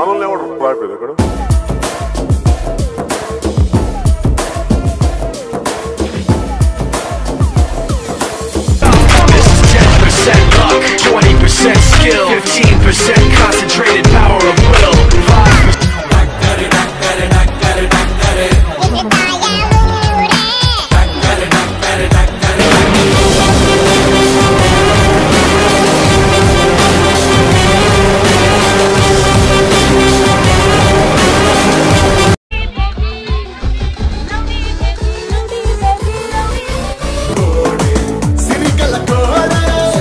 మనల్ని ఎవరు రాకపోయేది ఇక్కడ This is 10% luck, 20% skill, 15% concentrated power of will, 5% సిరికల కోరే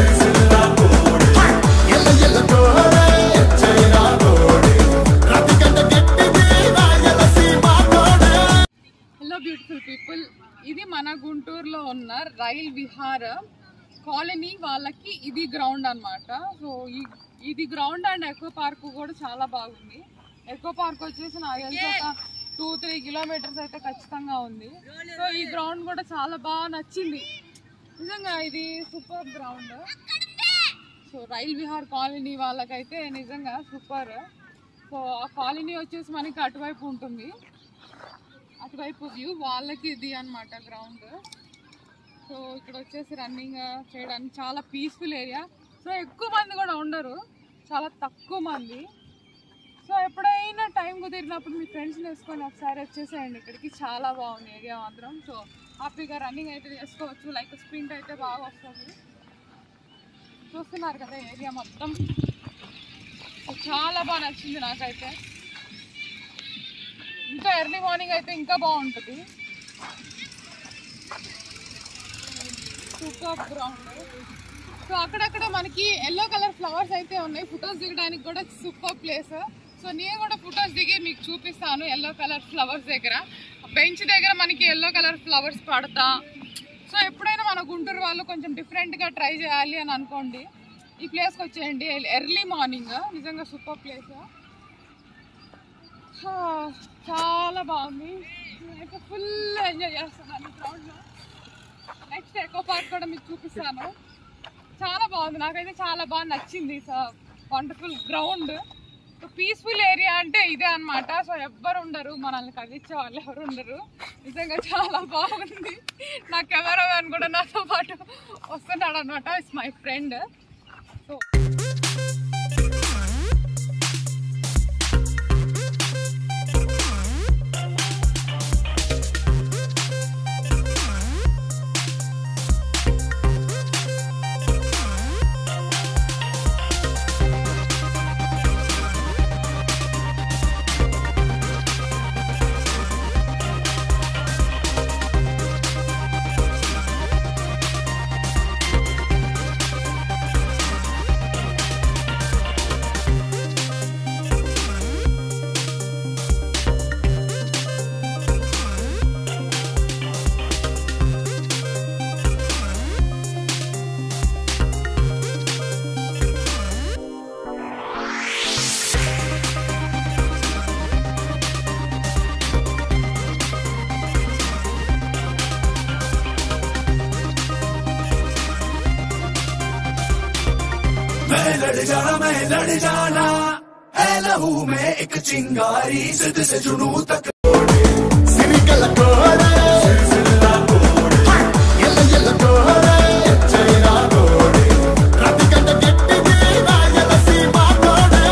ఎల్ల ఎల్ల కోరే చైనా కోడే రతికంట గట్టిది రాయల సీమా కోడే హలో బ్యూటిఫుల్ పీపుల్ ఇది మన గుంటూరులో ఉన్న రైల్ విహార కాలనీ వాళ్ళకి ఇది గ్రౌండ్ అన్నమాట సో ఈ ఇది గ్రౌండ్ అండ్ ఎకో పార్క్ కూడా చాలా బాగుంది ఎకో పార్క్ వచ్చేసి నాకు తెలిసి ఒక టూ త్రీ కిలోమీటర్స్ అయితే ఖచ్చితంగా ఉంది సో ఈ గ్రౌండ్ కూడా చాలా బాగా నచ్చింది నిజంగా ఇది super ground so rail Vihar colony వాళ్ళకైతే నిజంగా సూపర్ సో ఆ కాలనీ వచ్చేసి మనకి అటువైపు ఉంటుంది అటువైపు వ్యూ వాళ్ళకి ఇది అన్నమాట గ్రౌండ్ సో ఇక్కడ వచ్చేసి రన్నింగ్ చేయడానికి చాలా పీస్ఫుల్ ఏరియా సో ఎక్కువ మంది కూడా ఉండరు చాలా తక్కువ మంది సో ఎప్పుడైనా టైం కుదిరినప్పుడు మీ ఫ్రెండ్స్ని వేసుకొని ఒకసారి వచ్చేసేయండి ఇక్కడికి చాలా బాగుంది ఏరియా మాత్రం సో హ్యాపీగా రన్నింగ్ అయితే చేసుకోవచ్చు లైక్ స్ప్రింట్ అయితే బాగా వస్తుంది చూస్తున్నారు కదా ఏరియా మొత్తం సో చాలా బాగా నచ్చింది నాకైతే ఇంకా ఎర్లీ మార్నింగ్ అయితే ఇంకా బాగుంటుంది సూపర్ గ్రౌండ్ సో అక్కడక్కడ మనకి ఎల్లో కలర్ ఫ్లవర్స్ అయితే ఉన్నాయి ఫొటోస్ దిగడానికి కూడా సూపర్ ప్లేస్ సో నేను కూడా ఫొటోస్ దిగి మీకు చూపిస్తాను ఎల్లో కలర్ ఫ్లవర్స్ దగ్గర బెంచ్ దగ్గర మనకి ఎల్లో కలర్ ఫ్లవర్స్ పడతా సో ఎప్పుడైనా మన గుంటూరు వాళ్ళు కొంచెం డిఫరెంట్గా ట్రై చేయాలి అని అనుకోండి ఈ ప్లేస్కి వచ్చేయండి ఎర్లీ మార్నింగ్ నిజంగా సూపర్ ప్లేస్ హా, చాలా బాగుంది నేనైతే ఫుల్ ఎంజాయ్ చేస్తున్నాను ఈ గ్రౌండ్లో నెక్స్ట్ ఎకో పార్క్ కూడా మీకు చూపిస్తాను చాలా బాగుంది నాకైతే చాలా బాగా నచ్చింది వండర్ఫుల్ గ్రౌండ్ పీస్ఫుల్ ఏరియా అంటే ఇదే అన్నమాట సో ఎవ్వరు ఉండరు మనల్ని కదిలించే వాళ్ళు ఎవరు ఉండరు నిజంగా చాలా బాగుంది నా కెమెరామ్యాన్ కూడా నాతో పాటు వస్తున్నాడు అనమాట ఇట్స్ మై ఫ్రెండ్ సో मैं लड़ जाना मैं लड़ जाना है लहू में एक चिंगारी जिद से जुनू तक సిరికల కోరే ఎల్ల ఎల్ల కోరే చైనా కోడే రతికంట గట్టిది రాయల సీమా కోడే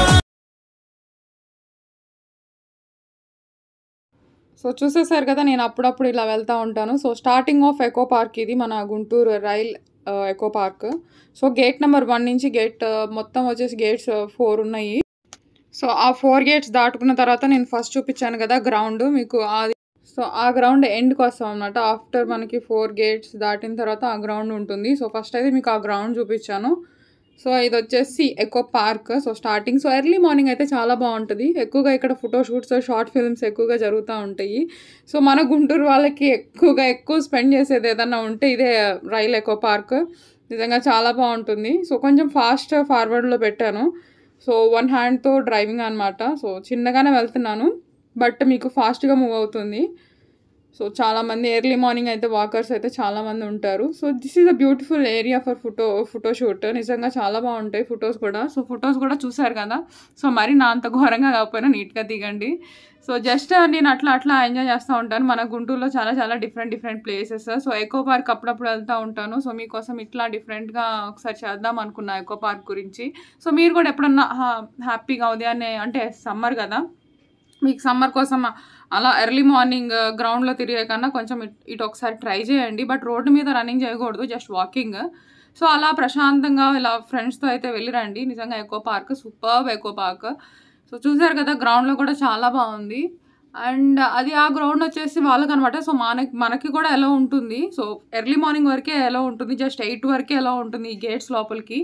సో చూసేసారు కదా నేను అప్పుడప్పుడు ఇలా వెళ్తూ ఉంటాను so starting of eco park ఇది మన గుంటూరు రైల్ ఆ, eco park so gate number one నుంచి గేట్ ఆ, మొత్తం వచ్చేసి గేట్స్ ఫోర్ ఉన్నాయి సో ఆ ఫోర్ గేట్స్ దాటుకున్న తర్వాత నేను ఫస్ట్ చూపించాను కదా గ్రౌండ్ మీకు అది సో ఆ గ్రౌండ్ ఎండ్కి వస్తాం అనమాట ఆఫ్టర్ మనకి ఫోర్ గేట్స్ దాటిన తర్వాత ఆ గ్రౌండ్ ఉంటుంది సో ఫస్ట్ అయితే మీకు ఆ గ్రౌండ్ చూపించాను సో ఇది వచ్చేసి eco park so starting so early morning అయితే చాలా బాగుంటుంది ఎక్కువగా ఇక్కడ ఫోటో షూట్స్ షార్ట్ ఫిల్మ్స్ ఎక్కువగా జరుగుతూ ఉంటాయి సో మన గుంటూరు వాళ్ళకి ఎక్కువగా ఎక్కువ స్పెండ్ చేసేది ఏదన్నా ఉంటే ఇదే రైల్ ఎకో పార్క్ నిజంగా చాలా బాగుంటుంది సో కొంచెం ఫాస్ట్ ఫార్వర్డ్లో పెట్టాను సో వన్ హ్యాండ్తో డ్రైవింగ్ అనమాట సో చిన్నగానే వెళ్తున్నాను బట్ మీకు ఫాస్ట్గా మూవ్ అవుతుంది సో చాలామంది ఎర్లీ మార్నింగ్ అయితే వాకర్స్ అయితే చాలామంది ఉంటారు so this is a beautiful area for photo photo shoot నిజంగా చాలా బాగుంటాయి ఫొటోస్ కూడా సో ఫొటోస్ కూడా చూసారు కదా సో మరి నా అంత ఘోరంగా కాకపోయినా నీట్గా దిగండి సో జస్ట్ నేను అట్లా అట్లా ఎంజాయ్ చేస్తూ ఉంటాను మన గుంటూరులో చాలా చాలా different different places so eco park అప్పుడప్పుడు వెళ్తూ ఉంటాను సో మీకోసం ఇట్లా డిఫరెంట్గా ఒకసారి చేద్దాం అనుకున్నా ఎకో పార్క్ గురించి సో మీరు కూడా ఎప్పుడన్నా హా- హ్యాపీగా ఉదయాన్నే అంటే సమ్మర్ కదా మీకు సమ్మర్ కోసం అలా ఎర్లీ మార్నింగ్ గ్రౌండ్లో తిరిగే కన్నా కొంచెం ఇట్- ఇటు ఒకసారి ట్రై చేయండి బట్ రోడ్డు మీద రన్నింగ్ చేయకూడదు జస్ట్ వాకింగ్ సో అలా ప్రశాంతంగా ఇలా ఫ్రెండ్స్తో అయితే వెళ్ళిరండి నిజంగా eco park super eco park so చూసారు కదా గ్రౌండ్లో కూడా చాలా బాగుంది అండ్ అది ఆ గ్రౌండ్ వచ్చేసి వాళ్ళకి అనమాట సో మనకి మనకి కూడా ఎలా ఉంటుంది సో ఎర్లీ మార్నింగ్ వరకే ఎలా ఉంటుంది జస్ట్ ఎయిట్ వరకే ఎలా ఉంటుంది ఈ గేట్స్ లోపలికి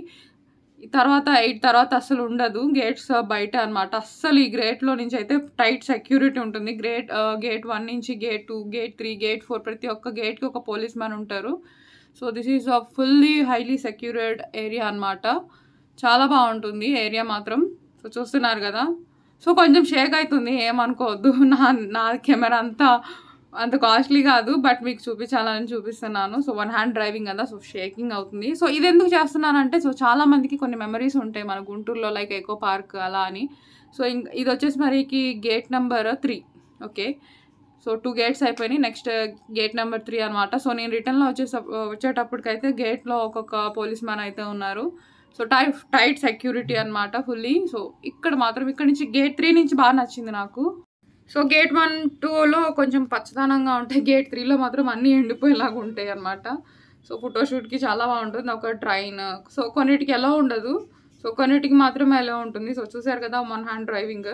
ఈ తర్వాత ఎయిట్ తర్వాత అస్సలు ఉండదు గేట్స్ బయట అనమాట అస్సలు ఈ గేట్లో నుంచి అయితే టైట్ సెక్యూరిటీ ఉంటుంది గ్రేట్ గేట్ వన్ నుంచి gate two gate three gate four ప్రతి ఒక్క గేట్కి ఒక పోలీస్ మ్యాన్ ఉంటారు so this is a fully highly secured area అన్నమాట చాలా బాగుంటుంది ఏరియా మాత్రం సో చూస్తున్నారు కదా సో కొంచెం షేక్ అవుతుంది ఏమనుకోవద్దు నా నా కెమెరా అంతా అంత కాస్ట్లీ కాదు బట్ మీకు చూపించాలని చూపిస్తున్నాను సో వన్ హ్యాండ్ డ్రైవింగ్ కదా సో షేకింగ్ అవుతుంది సో ఇది ఎందుకు చేస్తున్నానంటే సో చాలా మందికి కొన్ని మెమరీస్ ఉంటాయి మన గుంటూరులో లైక్ ఎకో పార్క్ అలా అని సో ఇం- ఇది వచ్చేసి మరికి gate number three okay so two gates అయిపోయినాయి నెక్స్ట్ గేట్ నెంబర్ త్రీ అనమాట సో నేను రిటర్న్లో వచ్చేస వచ్చేటప్పటికైతే గేట్లో ఒక్కొక్క పోలీస్ మ్యాన్ అయితే ఉన్నారు సో టైట్ టైట్ సెక్యూరిటీ అనమాట ఫుల్లీ సో ఇక్కడ మాత్రం ఇక్కడ నుంచి గేట్ త్రీ నుంచి బాగా నచ్చింది నాకు సో గేట్ వన్ టూలో కొంచెం పచ్చదనంగా ఉంటాయి గేట్ త్రీలో మాత్రం అన్నీ ఎండిపోయేలాగా ఉంటాయి అనమాట సో ఫోటోషూట్కి చాలా బాగుంటుంది ఒక ట్రైన్ సో కొన్నిటికి ఎలా ఉండదు సో కొన్నిటికి మాత్రమే ఎలా ఉంటుంది సో చూసారు కదా వన్ హ్యాండ్ డ్రైవింగ్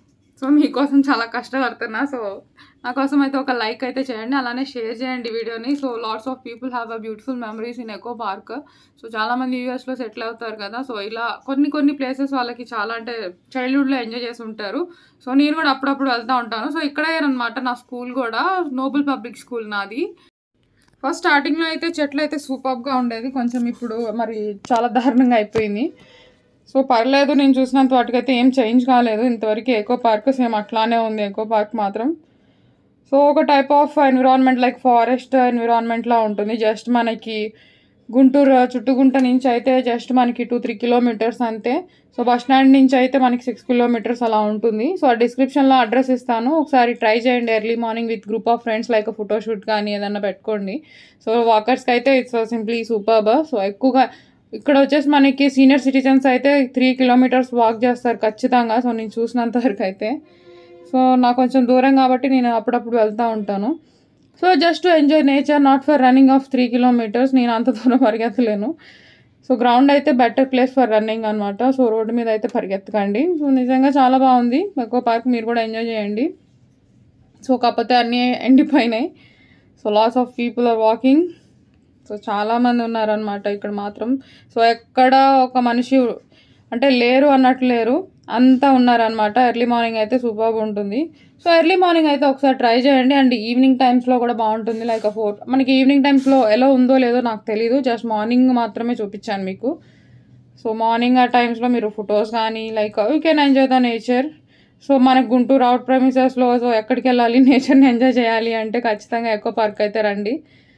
సో మీకోసం చాలా కష్టపడుతున్నా సో నా కోసం అయితే ఒక లైక్ అయితే చేయండి అలానే షేర్ చేయండి వీడియోని so lots of people have a beautiful memories in eco park so చాలామంది యూఎస్లో సెటిల్ అవుతారు కదా సో ఇలా కొన్ని కొన్ని ప్లేసెస్ వాళ్ళకి చాలా అంటే చైల్డ్హుడ్లో ఎంజాయ్ చేసి ఉంటారు సో నేను కూడా అప్పుడప్పుడు వెళ్తూ ఉంటాను సో ఇక్కడే అనమాట నా స్కూల్ కూడా నోబుల్ పబ్లిక్ స్కూల్ నాది ఫస్ట్ స్టార్టింగ్లో అయితే చెట్లు అయితే సూపర్గా ఉండేది కొంచెం ఇప్పుడు మరి చాలా దారుణంగా అయిపోయింది సో పర్లేదు నేను చూసినంత వాటికైతే ఏం చేంజ్ కాలేదు ఇంతవరకు ఎకో పార్క్ సేమ్ అట్లానే ఉంది ఎకో పార్క్ మాత్రం సో ఒక type of environment like forest ఎన్విరాన్మెంట్లా ఉంటుంది జస్ట్ మనకి గుంటూరు చుట్టుగుంట నుంచి అయితే జస్ట్ మనకి టూ త్రీ కిలోమీటర్స్ అంతే సో బస్ స్టాండ్ నుంచి అయితే మనకి సిక్స్ కిలోమీటర్స్ అలా ఉంటుంది సో ఆ డిస్క్రిప్షన్లో అడ్రస్ ఇస్తాను ఒకసారి ట్రై చేయండి early morning with group of friends like photoshoot కానీ ఏదైనా పెట్టుకోండి సో వాకర్స్కి అయితే ఇట్స్ సింప్లీ సూపర్బ్ సో ఎక్కువగా ఇక్కడ వచ్చేసి మనకి సీనియర్ సిటిజన్స్ అయితే త్రీ కిలోమీటర్స్ వాక్ చేస్తారు ఖచ్చితంగా సో నేను చూసినంత వరకు అయితే సో నాకు కొంచెం దూరం కాబట్టి నేను అప్పుడప్పుడు వెళ్తూ ఉంటాను so just enjoy nature not for running of three kilometres నేను అంత దూరం పరిగెత్తలేను సో గ్రౌండ్ అయితే బెటర్ ప్లేస్ ఫర్ రన్నింగ్ అనమాట సో రోడ్డు మీద అయితే పరిగెత్తకండి సో నిజంగా చాలా బాగుంది ఎక్కువ పార్క్ మీరు కూడా ఎంజాయ్ చేయండి సో కాకపోతే అన్నీ ఎండిపోయినాయి so lots of people are walking so చాలామంది ఉన్నారనమాట ఇక్కడ మాత్రం సో ఎక్కడ ఒక మనిషి అంటే లేరు అన్నట్టు లేరు అంతా ఉన్నారనమాట ఎర్లీ మార్నింగ్ అయితే సూపర్గా ఉంటుంది సో ఎర్లీ మార్నింగ్ అయితే ఒకసారి ట్రై చేయండి అండ్ ఈవినింగ్ టైమ్స్లో కూడా బాగుంటుంది లైక్ ఫోర్ మనకి ఈవినింగ్ టైమ్స్లో ఎలా ఉందో లేదో నాకు తెలియదు జస్ట్ మార్నింగ్ మాత్రమే చూపించాను మీకు సో మార్నింగ్ ఆ టైమ్స్లో మీరు ఫొటోస్ కానీ like you can enjoy the nature so మనకు గుంటూరు అవుట్ ప్రెమిసెస్లో సో ఎక్కడికి వెళ్ళాలి నేచర్ని ఎంజాయ్ చేయాలి అంటే ఖచ్చితంగా ఎక్కువ పార్క్ అయితే రండి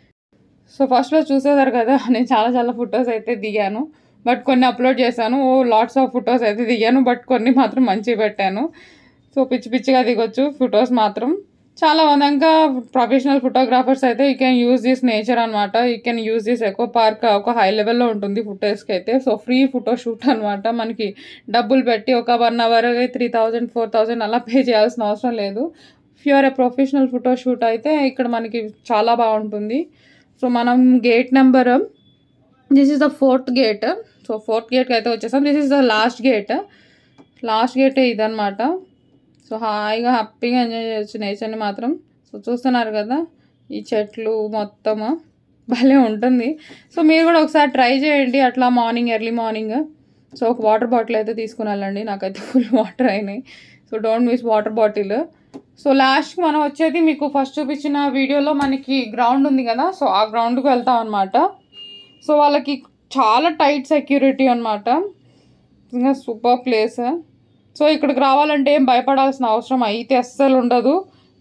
సో ఫస్ట్లో చూసేదారు కదా నేను చాలా చాలా ఫొటోస్ అయితే దిగాను బట్ కొన్ని అప్లోడ్ చేశాను ఓ లాట్స్ ఆఫ్ ఫొటోస్ అయితే దిగాను బట్ కొన్ని మాత్రం మంచిగా పెట్టాను సో పిచ్చి పిచ్చిగా దిగొచ్చు ఫొటోస్ మాత్రం చాలా మందంగా ప్రొఫెషనల్ ఫోటోగ్రాఫర్స్ అయితే you can use this nature అనమాట you can use this eco park ఒక హై లెవెల్లో ఉంటుంది ఫొటోస్కి అయితే సో ఫ్రీ ఫోటో షూట్ అనమాట మనకి డబ్బులు పెట్టి ఒక one hour three thousand four thousand అలా పే చేయాల్సిన అవసరం లేదు for a professional photo shoot అయితే ఇక్కడ మనకి చాలా బాగుంటుంది సో మనం gate number this is the fourth gate so fourth గేట్కి అయితే వచ్చేసాం this is the last gate last gate ఇదనమాట సో హాయిగా హ్యాపీగా ఎంజాయ్ చేయొచ్చు నేచర్ని మాత్రం సో చూస్తున్నారు కదా ఈ చెట్లు మొత్తము భలే ఉంటుంది సో మీరు కూడా ఒకసారి ట్రై చేయండి అట్లా మార్నింగ్ ఎర్లీ మార్నింగ్ సో ఒక వాటర్ బాటిల్ అయితే తీసుకుని వెళ్ళండి నాకైతే ఫుల్ వాటర్ అయినాయి so don't miss water bottle so లాస్ట్కి మనం వచ్చేది మీకు ఫస్ట్ చూపించిన వీడియోలో మనకి గ్రౌండ్ ఉంది కదా సో ఆ గ్రౌండ్కి వెళ్తాం అనమాట సో వాళ్ళకి చాలా టైట్ సెక్యూరిటీ అనమాట ఇంకా సూపర్ ప్లేస్ సో ఇక్కడికి రావాలంటే ఏం భయపడాల్సిన అవసరం అయితే అస్సలు ఉండదు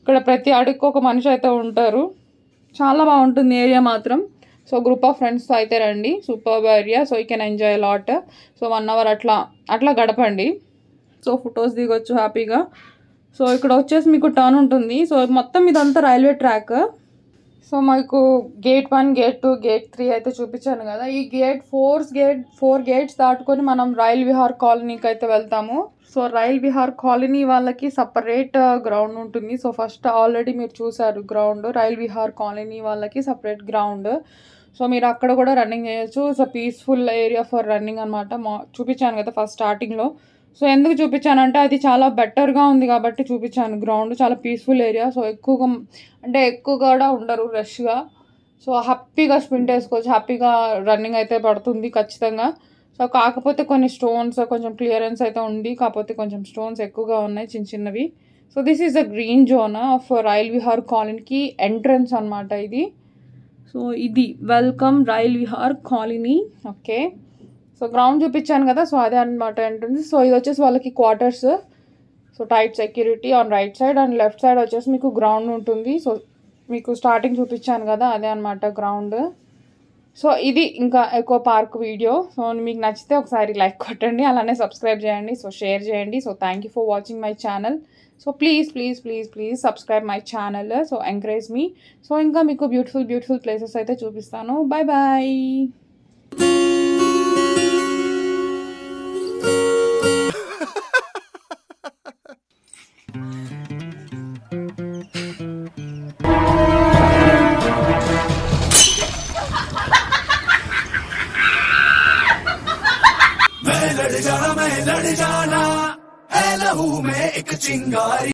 ఇక్కడ ప్రతి అడుగుకి ఒక మనిషి అయితే ఉంటారు చాలా బాగుంటుంది ఏరియా మాత్రం సో గ్రూప్ ఆఫ్ ఫ్రెండ్స్తో అయితే రండి super area so you can enjoy lot so one hour అట్లా అట్లా గడపండి సో ఫొటోస్ దిగొచ్చు హ్యాపీగా సో ఇక్కడ వచ్చేసి మీకు టర్న్ ఉంటుంది సో మొత్తం ఇదంతా రైల్వే ట్రాక్ సో మాకు gate one gate two gate three అయితే చూపించాను కదా ఈ gate four gate four gates దాటుకొని మనం రైల్ విహార్ కాలనీకి అయితే వెళ్తాము సో రైల్ విహార్ కాలనీ వాళ్ళకి సపరేట్ గ్రౌండ్ ఉంటుంది సో ఫస్ట్ ఆల్రెడీ మీరు చూసారు గ్రౌండ్ రైల్ విహార్ కాలనీ వాళ్ళకి సపరేట్ గ్రౌండ్ సో మీరు అక్కడ కూడా రన్నింగ్ చేయొచ్చు so peaceful area for running అనమాట మా చూపించాను కదా ఫస్ట్ స్టార్టింగ్లో సో ఎందుకు చూపించానంటే అది చాలా బెటర్గా ఉంది కాబట్టి చూపించాను గ్రౌండ్ చాలా పీస్ఫుల్ ఏరియా సో ఎక్కువగా అంటే ఎక్కువ కూడా ఉండరు రష్గా సో హ్యాపీగా స్ప్రింట్ వేసుకోవచ్చు హ్యాపీగా రన్నింగ్ అయితే పడుతుంది ఖచ్చితంగా సో కాకపోతే కొన్ని స్టోన్స్ కొంచెం క్లియరెన్స్ అయితే ఉంది కాకపోతే కొంచెం స్టోన్స్ ఎక్కువగా ఉన్నాయి చిన్న చిన్నవి so this is the green zone of Rail Vihar కాలనీకి ఎంట్రన్స్ అనమాట ఇది సో ఇది welcome Rail Vihar colony okay so ground చూపించాను కదా సో అదే అనమాట ఎంట్రన్స్ సో ఇది వచ్చేసి వాళ్ళకి quarters so tight security on right side and left side వచ్చేసి మీకు గ్రౌండ్ ఉంటుంది సో మీకు స్టార్టింగ్ చూపించాను కదా అదే అనమాట గ్రౌండ్ సో ఇది ఇంకా ఎక్కువ పార్క్ వీడియో సో మీకు నచ్చితే ఒకసారి లైక్ కొట్టండి అలానే సబ్స్క్రైబ్ చేయండి సో షేర్ చేయండి so thank you for watching my channel so please please please please subscribe my channel so encourage మీ సో ఇంకా మీకు బ్యూటిఫుల్ బ్యూటిఫుల్ ప్లేసెస్ అయితే చూపిస్తాను బాయ్ బాయ్ मैं लड़ जाना मैं लड़ जाना है लहू में एक चिंगारी